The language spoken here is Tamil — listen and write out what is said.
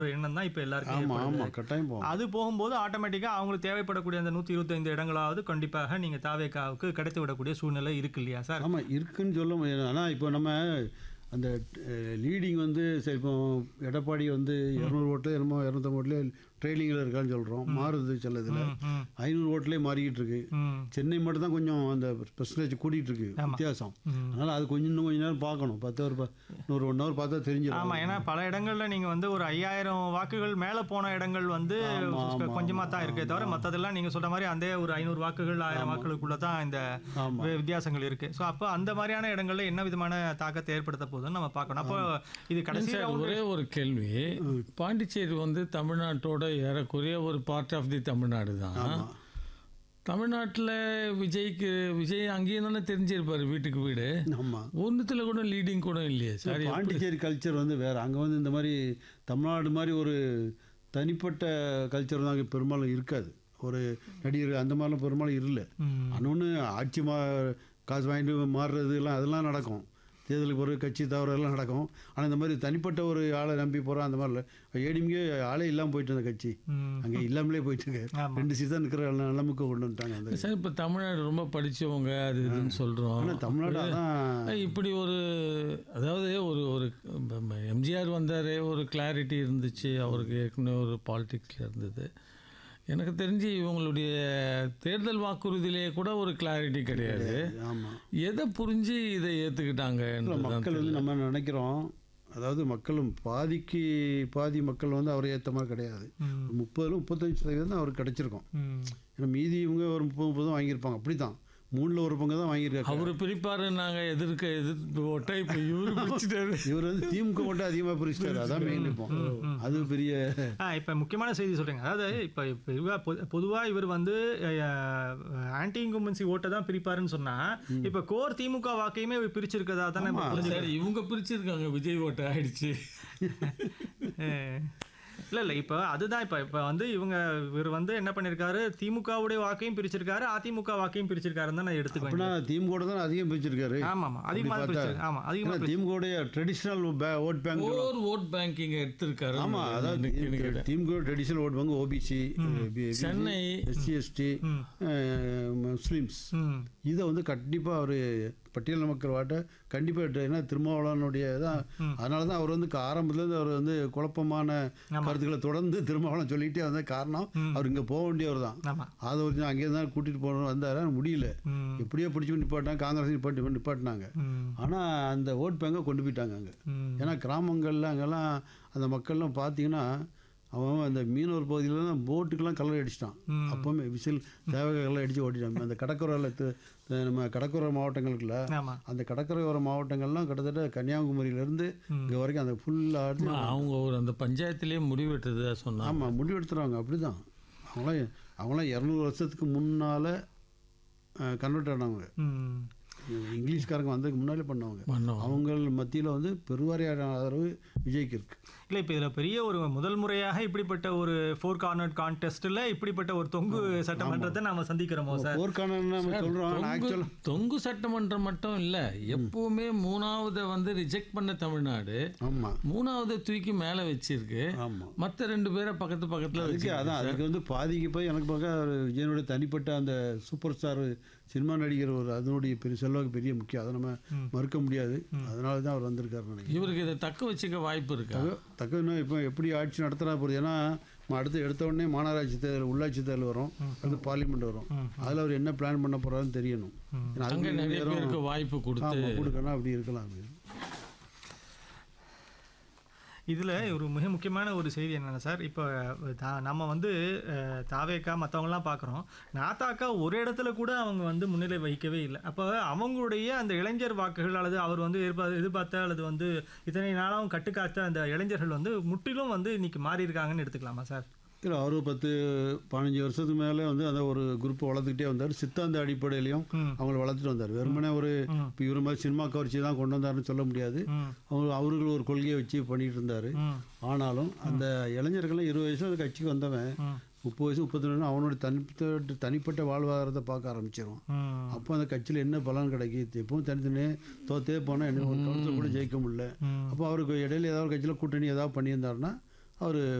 ஒரு எண்ணம் தான் இப்போ எல்லாருக்கும் ஆமாம் ஏற்படுது. ஆமாம் கட்டாயம் போகும் அது போகும்போது ஆட்டோமேட்டிக்காக அவங்களுக்கு தேவைப்படக்கூடிய அந்த நூற்றி இருபத்தைந்து இடங்களாவது கண்டிப்பாக நீங்கள் தாவேக்காவுக்கு கிடைத்து விடக்கூடிய சூழ்நிலை இருக்கு இல்லையா சார் ஆமாம் இருக்குன்னு சொல்ல முடியாது ஆனால் இப்போ நம்ம அந்த லீடிங் வந்து சரி இப்போ எடப்பாடி வந்து இரநூறு ஓட்டில் என்னமோ இரநூத்தம்பது ஓட்டில் ட்ரெயிலிங்கில் இருக்கான்னு சொல்கிறோம் மாறுது சில இதில் ம் ஐநூறு ஓட்டிலே மாறிக்கிட்டு இருக்கு ம் சென்னை மட்டும் தான் கொஞ்சம் அந்த பெர்சன்டேஜ் கூட்டிகிட்டு இருக்கு வித்தியாசம் ம். அதனால் அது கொஞ்சம் இன்னும் கொஞ்ச நேரம் பார்க்கணும் பத்து ஒரு ப- இன்னொரு ஒன் ஹவர் பார்த்தா தெரிஞ்சிடும் ஆமா ஏன்னா பல இடங்கள்ல நீங்க வந்து ஒரு ஐயாயிரம் வாக்குகள் மேல போன இடங்கள் வந்து ஆமா, ஆமா, கொஞ்சமா தான் இருக்கே தவிர மத்ததெல்லாம் நீங்க சொல்ற மாதிரி அந்த ஒரு ஐநூறு வாக்குகள் ஆயிரம் வாக்குகளுக்குள்ள தான் இந்த ஆமாம் வி- வித்தியாசங்கள் இருக்கு ஸோ அப்போ அந்த மாதிரியான இடங்கள்ல என்ன விதமான தாக்கத்தை ஏற்படுத்த போகுதுன்னு நம்ம பார்க்கணும் அப்போ இது கடைசி சார் ஒரே ஒரு கேள்வி பாண்டிச்சேரி வந்து தமிழ்நாட்டோட ஏறக்குறைய ஒரு பார்ட் ஆஃப் தி தமிழ்நாடு தான் தமிழ்நாட்டில் விஜய்க்கு விஜய் அங்கேயும் தானே தெரிஞ்சிருப்பாரு வீட்டுக்கு வீடு ஆமாம் ஒன்றுத்தில் கூட லீடிங் கூட இல்லையே சார் பாண்டிச்சேரி கல்ச்சர் வந்து வேறு அங்கே வந்து இந்த மாதிரி தமிழ்நாடு மாதிரி ஒரு தனிப்பட்ட கல்ச்சர் தான் அங்கே பெரும்பாலும் இருக்காது ஒரு நடிகர் அந்த மாதிரிலாம் பெரும்பாலும் இல்லை ம், இன்னொன்று ஆட்சி மா காசு வாங்கிட்டு மாறுறது எல்லாம் அதெல்லாம் நடக்கும் தேர்தலுக்கு பிறகு கட்சி தவறு எல்லாம் நடக்கும் ஆனால் இந்த மாதிரி தனிப்பட்ட ஒரு ஆளை நம்பி போகிறோம் அந்த மாதிரி இல்லை ஏடிஎம்கே ஆளே இல்லாமல் போயிட்டு அந்த கட்சி ம், அங்கே இல்லாமலே போயிட்டு இருக்கு ஆமா. ரெண்டு சீசன் இருக்கிற நிலைமைக்கு கொண்டு வந்துட்டாங்க அந்த சார் இப்போ தமிழ்நாடு ரொம்ப படிச்சவங்க அது இதுன்னு சொல்கிறோம் ஆனால் தமிழ்நாடு அதான் இப்படி ஒரு அதாவது ஒரு ஒரு எம்ஜிஆர் வந்தார் ஒரு கிளாரிட்டி இருந்துச்சு அவருக்கு ஏற்கனவே ஒரு பாலிடிக்ஸில் இருந்தது எனக்கு தெரிஞ்சு இவங்களுடைய தேர்தல் வாக்குறுதியிலேயே கூட ஒரு கிளாரிட்டி கிடையாது ஆமாம் எதை புரிஞ்சு இதை ஏற்றுக்கிட்டாங்க மக்கள் வந்து நம்ம நினைக்கிறோம் அதாவது மக்களும் பாதிக்கு பாதி மக்கள் வந்து அவரை ஏற்ற மாதிரி கிடையாது ம், முப்பதுல முப்பத்தஞ்சு சதவீதம் தான் அவருக்கு கிடைச்சிருக்கும் ம். ஏன்னா மீதி இவங்க ஒரு முப்பது முப்பது தான் வாங்கியிருப்பாங்க அப்படி தான் மூணில் ஒரு பங்கு தான் வாங்கியிருக்காங்க அவர் பிரிப்பாரு நாங்கள் எதிர்க்க எதிர்த்து ஓட்ட இப்போ இவரு பிடிச்சிட்டாரு இவர் வந்து திமுக மட்டும் அதிகமாக பிரிச்சிட்டாரு அதான் மெயின் இப்போ அது பெரிய ஆ இப்போ முக்கியமான செய்தி சொல்றீங்க அதாவது இப்போ இப்போ இவ பொதுவாக இவர் வந்து ஆன்டி இன்கும்பன்சி ஓட்டை தான் பிரிப்பாருன்னு சொன்னா இப்போ கோர் திமுக வாக்கையுமே இவர் பிரிச்சிருக்கதா தானே நம்ம புரிஞ்சுக்கலாம். சரி இவங்க பிரிச்சிருக்காங்க விஜய் ஓட்ட ஆயிடுச்சு இல்லை இல்லை இப்போ அதுதான் இப்போ இப்போ வந்து இவங்க இவர் வந்து என்ன பண்ணியிருக்காரு திமுகவுடைய வாக்கையும் பிரிச்சிருக்காரு அதிமுக வாக்கையும் பிரிச்சிருக்காருன்னு தான் நான் எடுத்துக்குவேன் அப்படின்னா திமுக தான் அதிகம் பிரிச்சிருக்காரு ஆமாம் ஆமாம் அதிகமாக பார்த்தா- பிரிச்சிருக்கு ஆமாம் அதிகமாக ஏன்னா திமுகவுடைய traditional vote bank or vote banking எடுத்திருக்காரு ஆமாம் அதாவது DMK traditional vote bank OBC Chennai SC ST Muslims ம் இதை வந்து கண்டிப்பாக அவர் பட்டியல் மக்கள் வாட்ட கண்டிப்பாக ஏன்னா திருமாவளவனுடைய தான் அதனால தான் அவர் வந்து ஆரம்பத்துலேருந்து அவர் வந்து குழப்பமான கருத்துக்களை தொடர்ந்து திருமாவளவன் சொல்லிகிட்டே வந்த காரணம் அவர் இங்கே போக வேண்டியவர் தான் ஆமாம் அதை ஒரு அங்கே தான் கூட்டிகிட்டு போகணும் வந்தார் ஆனா முடியல ம் எப்படியோ பிடிச்சி நிப்பாட்டாங்க காங்கிரஸ் நிப்பாட்டி நிப்பாட்டினாங்க ம் ஆனால் அந்த ஓட் பேங்கை கொண்டு போயிட்டாங்க அங்கே ம் ஏன்னா கிராமங்கள்ல அங்கெல்லாம் அந்த மக்கள்லாம் பார்த்தீங்கன்னா அவன் அந்த மீனவர் பகுதியில் தான் போட்டுக்கெல்லாம் கலர் அடிச்சிட்டான் ம். அப்போவுமே விசில் தேவகை கலர் அடித்து ஓட்டிட்டான் அந்த கடற்கரையில் து- து- நம்ம கடற்கரை மாவட்டங்களுக்குள்ள ஆமாம் அந்த கடற்கரையோர மாவட்டங்கள்லாம் கிட்டத்தட்ட கன்னியாகுமரியிலேருந்து இங்கே வரைக்கும் அந்த ஃபுல்லாக அவங்க ஒரு அந்த பஞ்சாயத்திலேயே முடிவெட்டதா சொன்னாங்க ஆமாம் முடிவெடுத்துருவாங்க அப்படி தான் அவங்களாம் அவங்களாம் இரநூறு வருஷத்துக்கு முன்னால் கன்வெர்ட் ஆனவங்க ம் இங்கிலீஷ்காரங்க வந்ததுக்கு முன்னாலே பண்ணவங்க பண்ணோம் அவங்க மத்தியில் வந்து பெருவாரியான ஆதரவு விஜய்க்கு இருக்கு இல்லை இப்போ இதில் பெரிய ஒரு முதல் முறையாக இப்படிப்பட்ட ஒரு ஃபோர் கார்னர் கான்டெஸ்ட்டில் இப்படிப்பட்ட ஒரு தொங்கு சட்டமன்றத்தை நாம சந்திக்கிறோமோ சார் போர்க்கான நம்ம சொல்கிறோம் தொங்கு ஆக்சுவல் தொங்கு சட்டமன்றம் மட்டும் இல்ல எப்பவுமே மூணாவதை வந்து ரிஜெக்ட் பண்ண தமிழ்நாடு ஆமாம் மூணாவதை தூக்கி மேல வச்சிருக்கு ஆமாம் மற்ற ரெண்டு பேரை பக்கத்து பக்கத்துல அதுக்கு வச்சு அதான் அதுக்கு வந்து பாதிக்கு போய் எனக்கு பார்க்க ஒரு விஜயனுடைய தனிப்பட்ட அந்த சூப்பர் ஸ்டார் சினிமா நடிகர் ஒரு அதனுடைய பெரிய செல்வாக்கு பெரிய முக்கியம் அதை நம்ம மறுக்க முடியாது அதனால தான் அவர் வந்திருக்காரு நினைக்கிறேன் இவருக்கு இதை தக்க வச்சுக்க வாய்ப்பு இருக்கா தக்க இன்னும் இப்போ எப்படி ஆட்சி நடத்துறா போகுது ஏன்னா நம்ம அடுத்து எடுத்த உடனே மாநகராட்சி தேர்தல் உள்ளாட்சி தேர்தல் வரும் அடுத்து பார்லிமெண்ட் வரும் அதில் அவர் என்ன பிளான் பண்ண போறாருன்னு தெரியணும் ஏன்னா அங்க அதுக்கு நிறைய நேரம் பேருக்கு வாய்ப்பு கொடுத்து ஆமாம் கொடுக்கணும் அப்படி இருக்கலாம் அப்படின்னு இதில் ஒரு மிக முக்கியமான ஒரு செய்தி என்னென்னா சார் இப்போ தா- நம்ம வந்து அஹ், தாவேக்கா மற்றவங்களாம் பார்க்குறோம் நாத்தாக்கா ஒரு இடத்துல கூட அவங்க வந்து முன்னிலை வகிக்கவே இல்லை அப்போ அவங்களுடைய அந்த இளைஞர் வாக்குகள் அல்லது அவர் வந்து எதிர்பார்த்த எதிர்பார்த்த அல்லது வந்து இத்தனை நாளாகவும் கட்டுக்காத்த அந்த இளைஞர்கள் வந்து முற்றிலும் வந்து இன்னைக்கு மாறி இருக்காங்கன்னு எடுத்துக்கலாமா சார் இல்லை அவர் பத்து பதினஞ்சு வருஷத்துக்கு மேலே வந்து அந்த ஒரு குரூப்பை வளர்த்துக்கிட்டே வந்தார் சித்தாந்த அடிப்படையிலையும் ம். அவங்கள வளர்த்துட்டு வந்தார் வெறுமனே ஒரு ம். இப்போ இவர் மாதிரி சினிமா கவர்ச்சி தான் கொண்டு வந்தாருன்னு சொல்ல முடியாது ம் அவங்க அவர்கள் ஒரு கொள்கையை வச்சு பண்ணிட்டு இருந்தார் ம் ஆனாலும் அந்த இளைஞர்களும் இருபது வயசு அந்த கட்சிக்கு வந்தவன் ம் முப்பது வயசு முப்பத்தி ரெண்டு அவனோட தனிப்பட்ட தனிப்பட்ட வாழ்வாதாரத்தை பார்க்க ஆரம்பிச்சிடும் ம் அப்போ அந்த கட்சியில் என்ன பலன் கிடைக்குது எப்பவும் தனித்தனியே தோத்தே போனால் என்ன ஒரு கவுன்சில் கூட ஜெயிக்க முடியல ம். அப்போ அவருக்கு இடையில ஏதாவது ஒரு கட்சியில் கூட்டணி ஏதாவது பண்ணியிருந்தாருன்னா அவர்